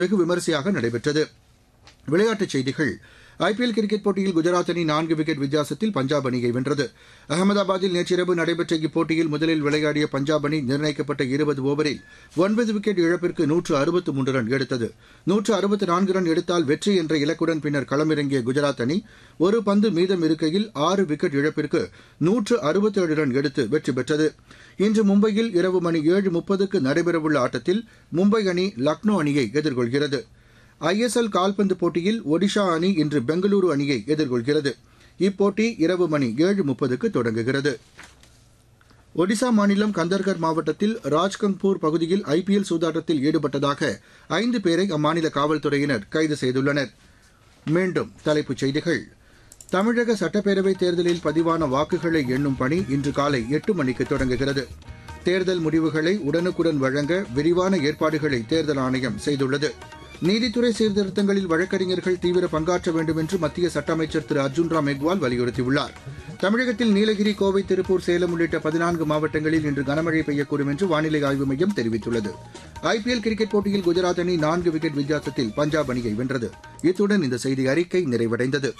வெகு விமரிசையாக நடைபெற்றது விளையாட்டுச் செய்திகள் ஐபிஎல் கிரிக்கெட் போட்டியில் குஜராத் அணி நான்கு விக்கெட் வித்தியாசத்தில் பஞ்சாப் அணியை வென்றது அகமதாபாத்தில் நேற்றிரவு நடைபெற்ற இப்போட்டியில் முதலில் விளையாடிய பஞ்சாப் அணி நிர்ணயிக்கப்பட்ட இருபது ஓவரில் ஒன்பது விக்கெட் இழப்பிற்கு நூற்று அறுபத்து மூன்று ரன் எடுத்தது நூற்று அறுபத்து நான்கு ரன் எடுத்தால் வெற்றி என்ற இலக்குடன் பின்னர் களமிறங்கிய குஜராத் அணி ஒரு பந்து மீதம் இருக்கையில் ஆறு விக்கெட் இழப்பிற்கு நூற்று அறுபத்தேழு ரன் எடுத்து வெற்றி பெற்றது இன்று மும்பையில் இரவு மணி ஏழு முப்பதுக்கு நடைபெறவுள்ள ஆட்டத்தில் மும்பை அணி லக்னோ அணியை எதிர்கொள்கிறது ஐஎஸ்எல் கால்பந்து போட்டியில் ஒடிஷா அணி இன்று பெங்களூரு அணியை எதிர்கொள்கிறது இப்போட்டி இரவு மணி ஏழு முப்பதுக்கு தொடங்குகிறது ஒடிசா மாநிலம் கந்தர்கர் மாவட்டத்தில் ராஜ்கங்பூர் பகுதியில் ஐபிஎல் சூதாட்டத்தில் ஈடுபட்டதாக ஐந்து பேரை அம்மாநில காவல்துறையினர் கைது செய்துள்ளனர் மீண்டும் தலைப்புச் செய்திகள் தமிழக சட்டப்பேரவைத் தேர்தலில் பதிவான வாக்குகளை எண்ணும் பணி இன்று காலை எட்டு மணிக்கு தொடங்குகிறது தேர்தல் முடிவுகளை உடனுக்குடன் வழங்க விரிவான ஏற்பாடுகளை தேர்தல் ஆணையம் செய்துள்ளது நீதித்துறை சீர்திருத்தங்களில் வழக்கறிஞர்கள் தீவிர பங்காற்ற வேண்டும் என்று மத்திய சட்ட அமைச்சர் திரு அர்ஜுன் ராம் மெக்வால் வலியுறுத்தியுள்ளார் தமிழகத்தில் நீலகிரி கோவை திருப்பூர் சேலம் உள்ளிட்ட பதினான்கு மாவட்டங்களில் இன்று கனமழை பெய்யக்கூடும் என்று வானிலை ஆய்வு மையம் தெரிவித்துள்ளது ஐபிஎல் கிரிக்கெட் போட்டியில் குஜராத் அணி நான்கு விக்கெட் வித்தியாசத்தில் பஞ்சாப் அணியை வென்றது இத்துடன் இந்த செய்தி அறிக்கை நிறைவடைந்தது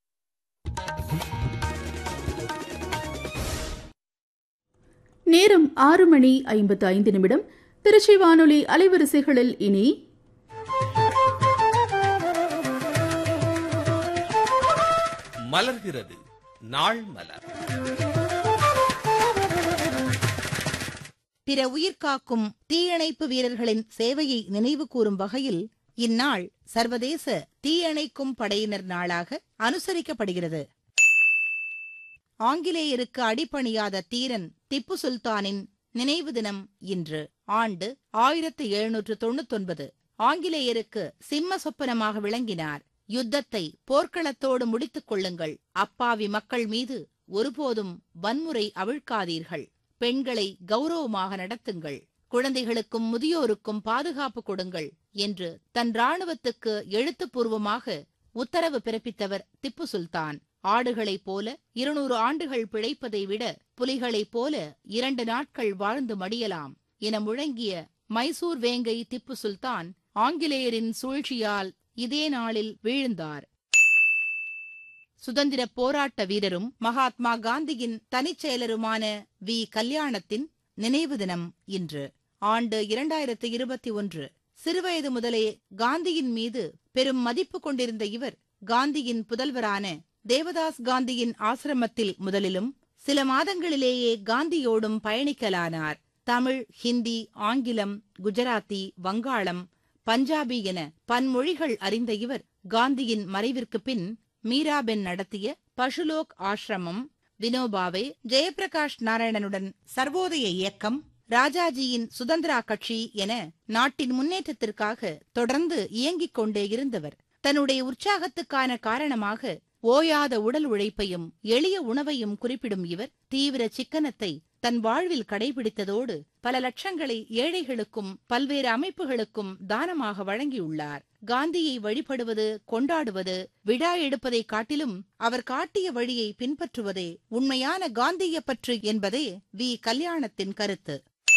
நேரம் ஆறு மணி ஐம்பத்து ஐந்து நிமிடம் திருச்சி வானொலி அலைவரிசைகளில் இனி மலர்கிறது நாள் மலர் பிற உயிர்காக்கும் தீயணைப்பு வீரர்களின் சேவையை நினைவு கூறும் வகையில் இந்நாள் சர்வதேச தீயணைக்கும் படையினர் நாளாக அனுசரிக்கப்படுகிறது ஆங்கிலேயருக்கு அடிபணியாத தீரன் திப்பு சுல்தானின் நினைவு தினம் இன்று ஆண்டு ஆயிரத்து எழுநூற்று தொண்ணூத்தொன்பது ஆங்கிலேயருக்கு சிம்ம சொப்பனமாக விளங்கினார் யுத்தத்தை போர்க்களத்தோடு முடித்துக் கொள்ளுங்கள் அப்பாவி மக்கள் மீது ஒருபோதும் வன்முறை அவிழ்க்காதீர்கள் பெண்களை கௌரவமாக நடத்துங்கள் குழந்தைகளுக்கும் முதியோருக்கும் பாதுகாப்பு கொடுங்கள் என்று தன் ராணுவத்துக்கு எழுத்துப்பூர்வமாக உத்தரவு பிறப்பித்தவர் திப்பு சுல்தான் ஆடுகளைப் போல இருநூறு ஆண்டுகள் பிழைப்பதை விட புலிகளைப் போல இரண்டு நாட்கள் வாழ்ந்து மடியலாம் என முழங்கிய மைசூர் வேங்கை திப்பு சுல்தான் ஆங்கிலேயரின் சூழ்ச்சியால் இதே நாளில் வீழ்ந்தார் சுதந்திர போராட்ட வீரரும் மகாத்மா காந்தியின் தனிச் செயலருமான வி கல்யாணத்தின் நினைவு தினம் இன்று ஆண்டு இரண்டாயிரத்து இருபத்தி ஒன்று சிறுவயது முதலே காந்தியின் மீது பெரும் மதிப்பு கொண்டிருந்த இவர் காந்தியின் புதல்வரான தேவதாஸ் காந்தியின் ஆசிரமத்தில் முதலிலும் சில மாதங்களிலேயே காந்தியோடும் பயணிக்கலானார் தமிழ் ஹிந்தி ஆங்கிலம் குஜராத்தி வங்காளம் பஞ்சாபி என பன்மொழிகள் அறிந்த இவர் காந்தியின் மறைவிற்கு பின் மீராபென் நடத்திய பஷுலோக் ஆசிரமம் வினோபாவே ஜெயபிரகாஷ் நாராயணனுடன் சர்வோதய இயக்கம் ராஜாஜியின் சுதந்திரா கட்சி என நாட்டின் முன்னேற்றத்திற்காக தொடர்ந்து இயங்கிக் கொண்டே இருந்தவர் தன்னுடைய உற்சாகத்துக்கான காரணமாக ஓயாத உடல் உழைப்பையும் எளிய உணவையும் குறிப்பிடும் இவர் தீவிர சிக்கனத்தை தன் வாழ்வில் கடைபிடித்ததோடு பல லட்சங்களை ஏழைகளுக்கும் பல்வேறு அமைப்புகளுக்கும் தானமாக வழங்கியுள்ளார் காந்தியை வழிபடுவது கொண்டாடுவது விழா எடுப்பதை காட்டிலும் அவர் காட்டிய வழியை பின்பற்றுவதே உண்மையான காந்திய பற்று என்பதே வி கல்யாணத்தின் கருத்து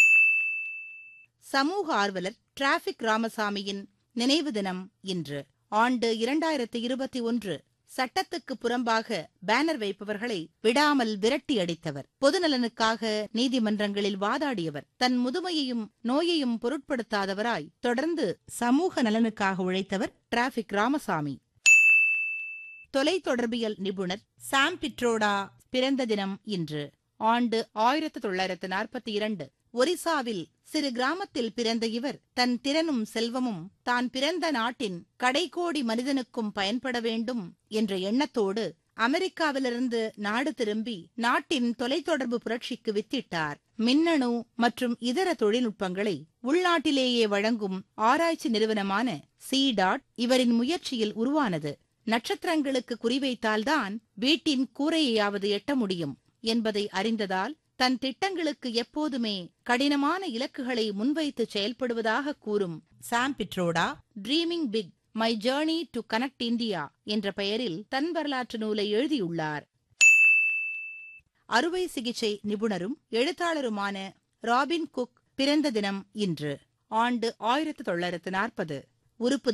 சமூக ஆர்வலர் டிராபிக் ராமசாமியின் நினைவு தினம் இன்று ஆண்டு இரண்டாயிரத்தி இருபத்தி ஒன்று சட்டத்துக்கு புறம்பாக பேனர் வைப்பவர்களை விடாமல் விரட்டி அடித்தவர் பொதுநலனுக்காக நீதிமன்றங்களில் வாதாடியவர் தன் முதுமையையும் நோயையும் பொருட்படுத்தாதவராய் தொடர்ந்து சமூக நலனுக்காக உழைத்தவர் டிராபிக் ராமசாமி தொலைத்தொடர்பியல் நிபுணர் சாம் பிட்ரோடா பிறந்த தினம் இன்று ஆண்டு ஆயிரத்து தொள்ளாயிரத்து நாற்பத்தி இரண்டு ஒரிசாவில் சிறு கிராமத்தில் பிறந்த இவர் தன் திறனும் செல்வமும் தான் பிறந்த நாட்டின் கடைக்கோடி மனிதனுக்கும் பயன்பட வேண்டும் என்ற எண்ணத்தோடு அமெரிக்காவிலிருந்து நாடு திரும்பி நாட்டின் தொலைத்தொடர்பு புரட்சிக்கு வித்திட்டார் மின்னணு மற்றும் இதர தொழில்நுட்பங்களை உள்நாட்டிலேயே வழங்கும் ஆராய்ச்சி நிறுவனமான சி டாட் இவரின் முயற்சியில் உருவானது நட்சத்திரங்களுக்கு குறிவைத்தால்தான் வீட்டின் கூரையாவது எட்ட முடியும் என்பதை அறிந்ததால் தன் திட்டங்களுக்கு எப்போதுமே கடினமான இலக்குகளை முன்வைத்து செயல்படுவதாக கூறும் Sam Pitroda dreaming big my journey to connect India என்ற பெயரில் தன் வரலாற்று நூலை எழுதியுள்ளார் அறுவை சிகிச்சை நிபுணரும் எழுத்தாளருமான ராபின் குக் பிறந்த தினம் இன்று ஆண்டு ஆயிரத்து தொள்ளாயிரத்து நாற்பது உறுப்பு